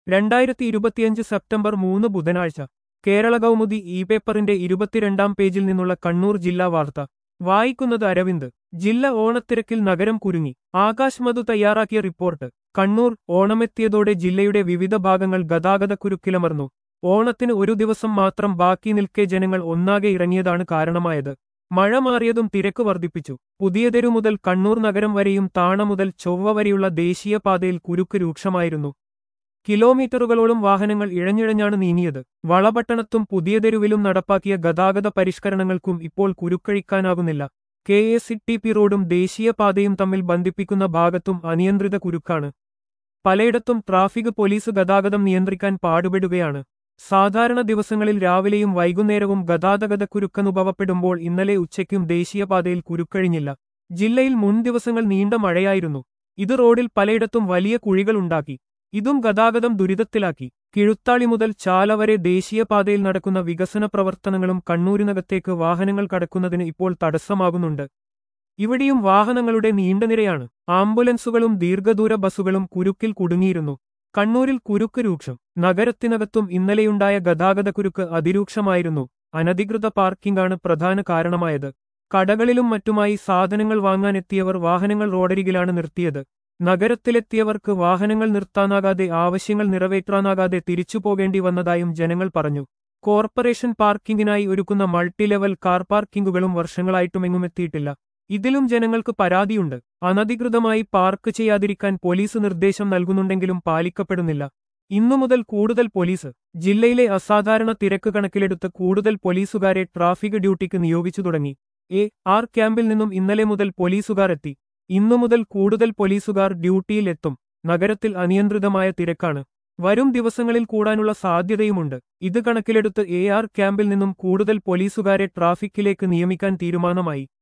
രണ്ടായിരത്തി ഇരുപത്തിയഞ്ച് സെപ്റ്റംബർ മൂന്ന് ബുധനാഴ്ച കേരള കൗമുദി ഇ പേപ്പറിന്റെ ഇരുപത്തിരണ്ടാം പേജിൽ നിന്നുള്ള കണ്ണൂർ ജില്ലാ വാർത്ത വായിക്കുന്നത് അരവിന്ദ് ജില്ല ഓണത്തിരക്കിൽ നഗരം കുരുങ്ങി ആകാശ് മധു തയ്യാറാക്കിയ റിപ്പോർട്ട് കണ്ണൂർ ഓണമെത്തിയതോടെ ജില്ലയുടെ വിവിധ ഭാഗങ്ങൾ ഗതാഗതക്കുരുക്കിലമർന്നു ഓണത്തിന് ഒരു ദിവസം മാത്രം ബാക്കി നിൽക്കെ ജനങ്ങൾ ഒന്നാകെ ഇറങ്ങിയതാണ് കാരണമായത് മഴ മാറിയതും തിരക്ക് വർദ്ധിപ്പിച്ചു പുതിയതെരു മുതൽ കണ്ണൂർ നഗരം വരെയും താണ മുതൽ ചൊവ്വ വരെയുള്ള ദേശീയപാതയിൽ കുരുക്ക് രൂക്ഷമായിരുന്നു കിലോമീറ്ററുകളോളം വാഹനങ്ങൾ ഇഴഞ്ഞിഴഞ്ഞാണ് നീങ്ങിയത് വളപട്ടണത്തും പുതിയതെരുവിലും നടപ്പാക്കിയ ഗതാഗത പരിഷ്കരണങ്ങൾക്കും ഇപ്പോൾ കുരുക്കഴിക്കാനാകുന്നില്ല K S C T P റോഡും ദേശീയപാതയും തമ്മിൽ ബന്ധിപ്പിക്കുന്ന ഭാഗത്തും അനിയന്ത്രിത കുരുക്കാണ് പലയിടത്തും ട്രാഫിക് പോലീസ് ഗതാഗതം നിയന്ത്രിക്കാൻ പാടുപെടുകയാണ് സാധാരണ ദിവസങ്ങളിൽ രാവിലെയും വൈകുന്നേരവും ഗതാഗത കുരുക്കനുഭവപ്പെടുമ്പോൾ ഇന്നലെ ഉച്ചയ്ക്കും ദേശീയപാതയിൽ കുരുക്കഴിഞ്ഞില്ല ജില്ലയിൽ മുൻ ദിവസങ്ങൾ നീണ്ട മഴയായിരുന്നു ഇത് റോഡിൽ പലയിടത്തും വലിയ കുഴികളുണ്ടാക്കി ഇതും ഗതാഗതം ദുരിതത്തിലാക്കി കിഴുത്താളി മുതൽ ചാല വരെ ദേശീയപാതയിൽ നടക്കുന്ന വികസന പ്രവർത്തനങ്ങളും കണ്ണൂരിനകത്തേക്ക് വാഹനങ്ങൾ കടക്കുന്നതിന് ഇപ്പോൾ തടസ്സമാകുന്നുണ്ട് ഇവിടെയും വാഹനങ്ങളുടെ നീണ്ട നിരയാണ് ആംബുലൻസുകളും ദീർഘദൂര ബസ്സുകളും കുരുക്കിൽ കുടുങ്ങിയിരുന്നു കണ്ണൂരിൽ കുരുക്ക് രൂക്ഷം നഗരത്തിനകത്തും ഇന്നലെയുണ്ടായ ഗതാഗതക്കുരുക്ക് അതിരൂക്ഷമായിരുന്നു അനധികൃത പാർക്കിംഗാണ് പ്രധാന കാരണമായത് കടകളിലും മറ്റുമായി സാധനങ്ങൾ വാങ്ങാനെത്തിയവർ വാഹനങ്ങൾ റോഡരികിലാണ് നിർത്തിയത് നഗരത്തിലെത്തിയവർക്ക് വാഹനങ്ങൾ നിർത്താനാകാതെ ആവശ്യങ്ങൾ നിറവേറ്റാനാകാതെ തിരിച്ചു പോകേണ്ടി വന്നതായും ജനങ്ങൾ പറഞ്ഞു കോർപ്പറേഷൻ പാർക്കിംഗിനായി ഒരുക്കുന്ന മൾട്ടി ലെവൽ കാർ പാർക്കിംഗുകളും വർഷങ്ങളായിട്ടുമെങ്ങുമെത്തിയിട്ടില്ല ഇതിലും ജനങ്ങൾക്ക് പരാതിയുണ്ട് അനധികൃതമായി പാർക്ക് ചെയ്യാതിരിക്കാൻ പോലീസ് നിർദ്ദേശം നൽകുന്നുണ്ടെങ്കിലും പാലിക്കപ്പെടുന്നില്ല ഇന്നു മുതൽ കൂടുതൽ പോലീസ് ജില്ലയിലെ അസാധാരണ തിരക്ക് കണക്കിലെടുത്ത് കൂടുതൽ പോലീസുകാരെ ട്രാഫിക് ഡ്യൂട്ടിക്ക് നിയോഗിച്ചു തുടങ്ങി എ ആർ ക്യാമ്പിൽ നിന്നും ഇന്നലെ മുതൽ പോലീസുകാർ എത്തി ഇന്നു മുതൽ കൂടുതൽ പോലീസുകാർ ഡ്യൂട്ടിയിൽ എത്തും നഗരത്തിൽ അനിയന്ത്രിതമായ തിരക്കാണ് വരും ദിവസങ്ങളിൽ കൂടാനുള്ള സാധ്യതയുമുണ്ട് ഇത് കണക്കിലെടുത്ത് എ ആർ ക്യാമ്പിൽ നിന്നും കൂടുതൽ പോലീസുകാരെ ട്രാഫിക്കിലേക്ക് നിയമിക്കാൻ തീരുമാനമായി